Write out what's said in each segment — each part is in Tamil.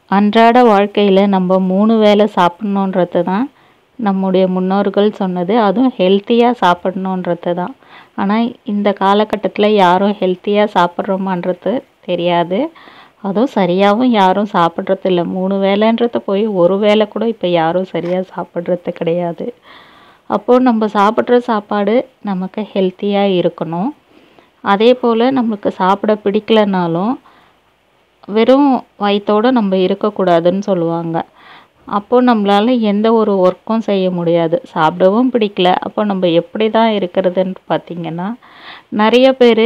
அன்றாட வாழ்க்கையில் நம்ம மூணு வேளை சாப்பிட்ணுன்றது தான் நம்முடைய முன்னோர்கள் சொன்னது அதுவும் ஹெல்த்தியாக சாப்பிட்ணுன்றது தான் ஆனால் இந்த காலகட்டத்தில் யாரும் ஹெல்த்தியாக சாப்பிட்றோமான்றது தெரியாது அதுவும் சரியாகவும் யாரும் சாப்பிட்றது இல்லை மூணு வேளைன்றது போய் ஒரு வேளை கூட இப்போ யாரும் சரியாக சாப்பிட்றது கிடையாது அப்போது நம்ம சாப்பிட்ற சாப்பாடு நமக்கு ஹெல்த்தியாக இருக்கணும் அதே போல் நம்மளுக்கு சாப்பிட பிடிக்கலனாலும் வெறும் வயிற்றோடு நம்ம இருக்கக்கூடாதுன்னு சொல்லுவாங்க அப்போது நம்மளால எந்த ஒரு ஒர்க்கும் செய்ய முடியாது சாப்பிடவும் பிடிக்கல அப்போ நம்ம எப்படி தான் இருக்கிறதுன்னு பார்த்தீங்கன்னா நிறைய பேர்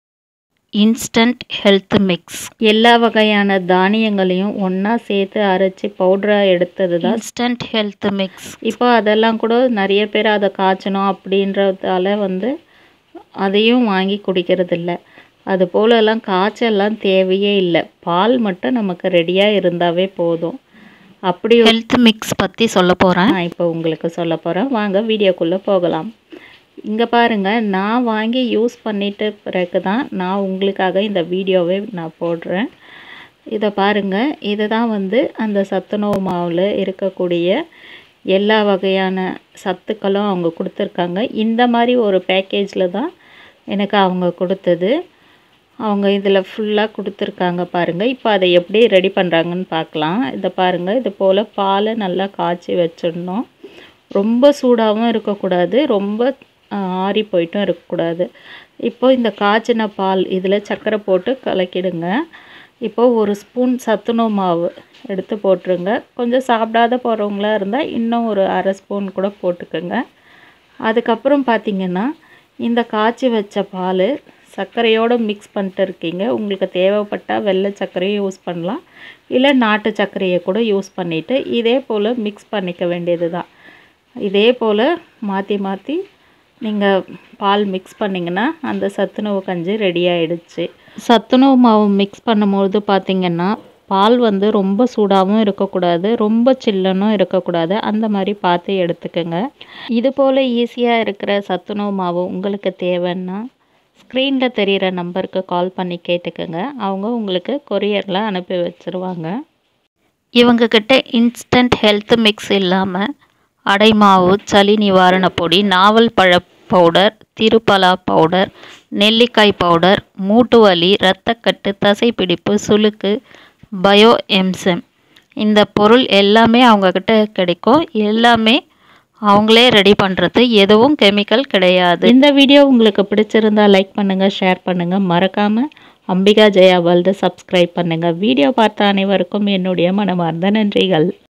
இன்ஸ்டன்ட் ஹெல்த் மிக்ஸ் எல்லா வகையான தானியங்களையும் ஒன்றா சேர்த்து அரைச்சி பவுடராக எடுத்தது தான் இன்ஸ்டன்ட் ஹெல்த் மிக்ஸ் இப்போ அதெல்லாம் கூட நிறைய பேர் அதை காய்ச்சணும் அப்படின்றதால வந்து அதையும் வாங்கி குடிக்கிறதில்ல அது போலெல்லாம் காய்ச்சல்லாம் தேவையே இல்லை பால் மட்டும் நமக்கு ரெடியாக இருந்தாவே போதும் அப்படி ஹெல்த் மிக்ஸ் பற்றி சொல்ல போகிறேன் நான் இப்போ உங்களுக்கு சொல்ல போகிறேன் வாங்க வீடியோக்குள்ளே போகலாம் இங்கே பாருங்கள் நான் வாங்கி யூஸ் பண்ணிட்ட பிறகு தான் நான் உங்களுக்காக இந்த வீடியோவை நான் போடுறேன் இதை பாருங்கள் இது தான் வந்து அந்த சத்துணவு மாவில் இருக்கக்கூடிய எல்லா வகையான சத்துக்களும் அவங்க கொடுத்துருக்காங்க இந்த மாதிரி ஒரு பேக்கேஜில் தான் எனக்கு அவங்க கொடுத்தது அவங்க இதில் ஃபுல்லாக கொடுத்துருக்காங்க பாருங்கள் இப்போ அதை எப்படி ரெடி பண்ணுறாங்கன்னு பார்க்கலாம் இதை பாருங்கள் இது போல் பாலை நல்லா காய்ச்சி வச்சிடணும் ரொம்ப சூடாகவும் இருக்கக்கூடாது ரொம்ப ஆறி போயிட்டும் இருக்கக்கூடாது இப்போ இந்த காய்ச்சின பால் இதில் சர்க்கரை போட்டு கலக்கிடுங்க இப்போது ஒரு ஸ்பூன் சத்துணவு மாவு எடுத்து போட்டுருங்க கொஞ்சம் சாப்பிடாத போகிறவங்களா இருந்தால் இன்னும் ஒரு அரை ஸ்பூன் கூட போட்டுக்கோங்க அதுக்கப்புறம் பார்த்திங்கன்னா இந்த காய்ச்சி வச்ச பால் சர்க்கரையோடு மிக்ஸ் பண்ணிட்டு இருக்கீங்க உங்களுக்கு தேவைப்பட்டால் வெள்ளை சர்க்கரையும் யூஸ் பண்ணலாம் இல்லை நாட்டு சர்க்கரையை கூட யூஸ் பண்ணிவிட்டு இதே போல் மிக்ஸ் பண்ணிக்க வேண்டியது தான் இதே போல் மாற்றி மாற்றி நீங்கள் பால் மிக்ஸ் பண்ணிங்கன்னா அந்த சத்துணவு கஞ்சி ரெடி ஆகிடுச்சு சத்துணவு மாவு மிக்ஸ் பண்ணும்போது பார்த்திங்கன்னா பால் வந்து ரொம்ப சூடாகவும் இருக்கக்கூடாது ரொம்ப சில்லுன்னும் இருக்கக்கூடாது அந்த மாதிரி பார்த்து எடுத்துக்கோங்க இது போல் ஈஸியாக இருக்கிற சத்துணவு மாவு உங்களுக்கு தேவைன்னா ஸ்க்ரீனில் தெரிகிற நம்பருக்கு கால் பண்ணி கேட்டுக்கோங்க அவங்க உங்களுக்கு கொரியரில் அனுப்பி வச்சுருவாங்க இவங்கக்கிட்ட இன்ஸ்டன்ட் ஹெல்த் மிக்ஸ் இல்லாமல் அடைமாவு சளி நிவாரண பொடி நாவல் பழ பவுடர் திருப்பலா பவுடர் நெல்லிக்காய் பவுடர் மூட்டு வலி இரத்தக்கட்டு தசைப்பிடிப்பு சுளுக்கு பயோ எம்சம் இந்த பொருள் எல்லாமே அவங்கக்கிட்ட கிடைக்கும் எல்லாமே அவங்களே ரெடி பண்ணுறது எதுவும் கெமிக்கல் கிடையாது இந்த வீடியோ உங்களுக்கு பிடிச்சிருந்தா லைக் பண்ணுங்கள் ஷேர் பண்ணுங்கள் மறக்காமல் அம்பிகா ஜெயா வேர்ல்டு சப்ஸ்கிரைப் பண்ணுங்கள் வீடியோ பார்த்த அனைவருக்கும் என்னுடைய மனமார்ந்த நன்றிகள்